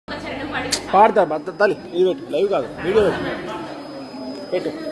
చరణం పాడి పాడతా బద్ద తల్లి ఇది పెట్టు లైవ్ కాదు వీడియో పెట్టు పెట్టు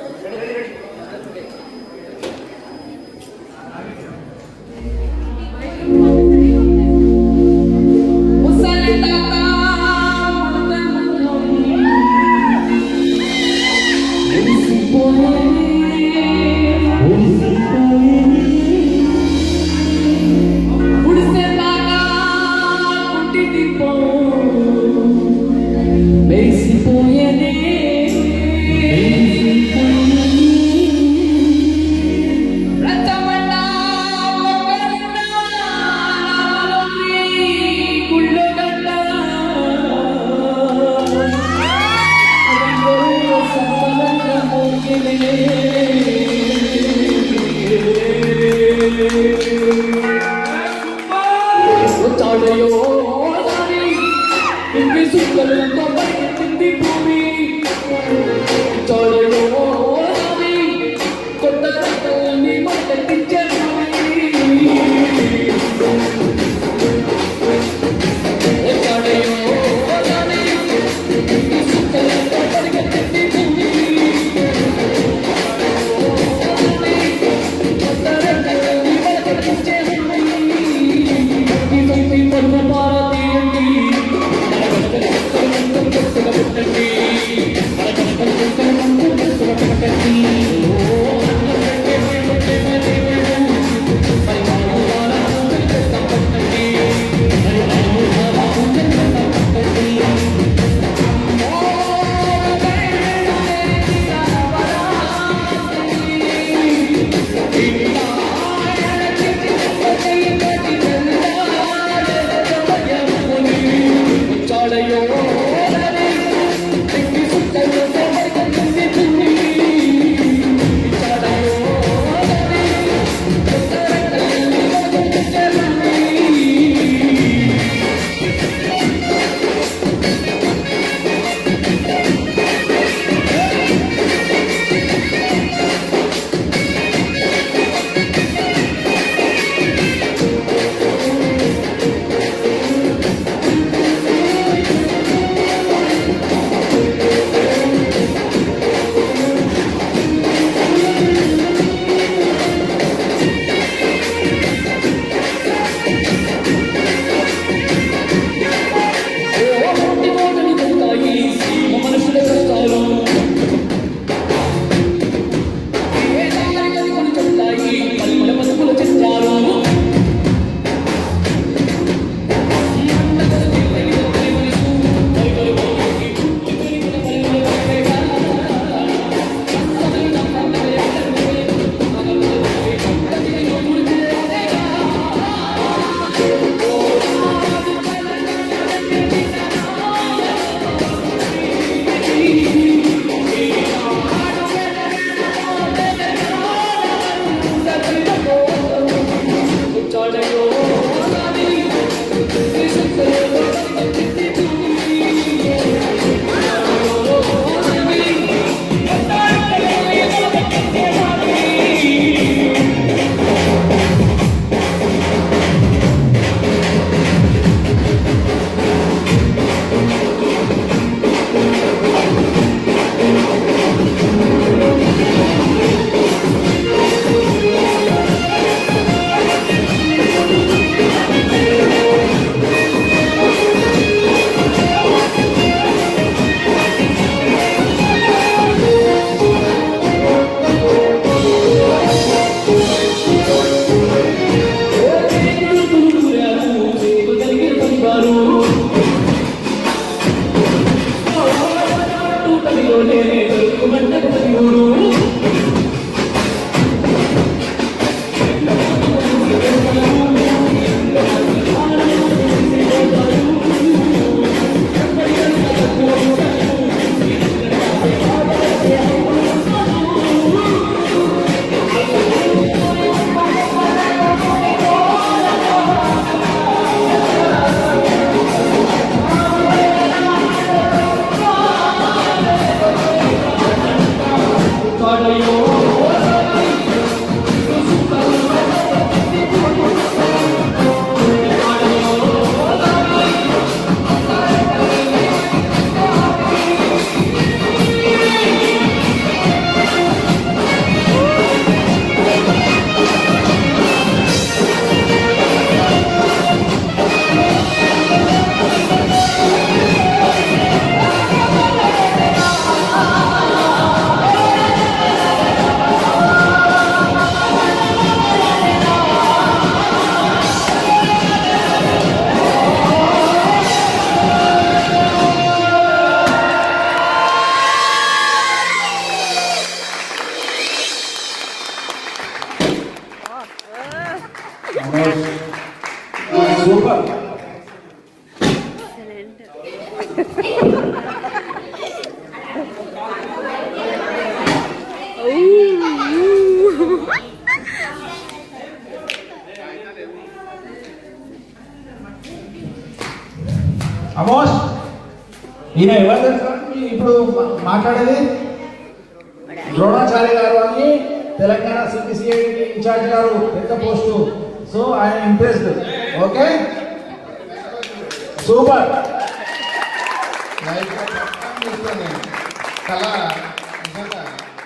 భారతీయ అమోస్ ఈయన ఎవరు తెలుసా? ఇప్పుడు మా- మాట్లాడేది ద్రోణాచార్య గారు అని తెలంగాణ సిపిసిఐ ఇన్ఛార్జ్ గారు పెద్ద పోస్టు సో ఆయన ఇంప్రెస్డ్ ఓకే సూపర్ లైఫ్ లో చెప్పడం చూస్తాను నేను చాలా నిజంగా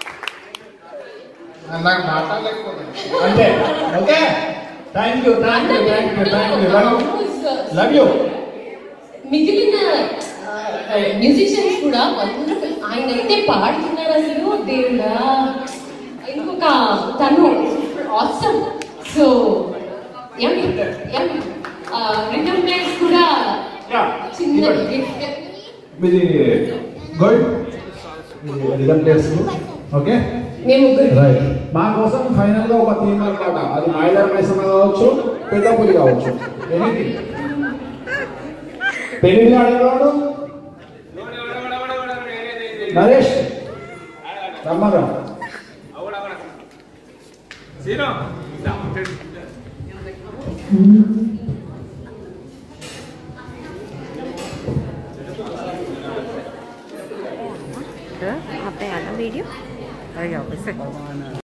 నాకు మాట్లాడలేకపోతున్నాను అంతే okay thank you thank you thank you thank you love love you మిగిలిన మ్యూజిషియన్స్ కూడా వండర్ఫుల్ ఆయన అయితే పాడుతున్నారు అసలు దేవుడా ఇంకొక తను awesome so M M return players కూడా యా చిన్న మీది గుడ్ రిజల్ట్ ప్లేస్ ఓకే మేము ముగ్గురు రైట్ మా కోసం ఫైనల్ గా ఒక థీమ్ అనమాట అది మైలర్ మైసమ్మ కావచ్చు పెద్ద పులి కావచ్చు ఎనీథింగ్ పెళ్లి ఆడేవాడు Naresh రమ్మగా Apa yang ada video? Oh ya, bisa.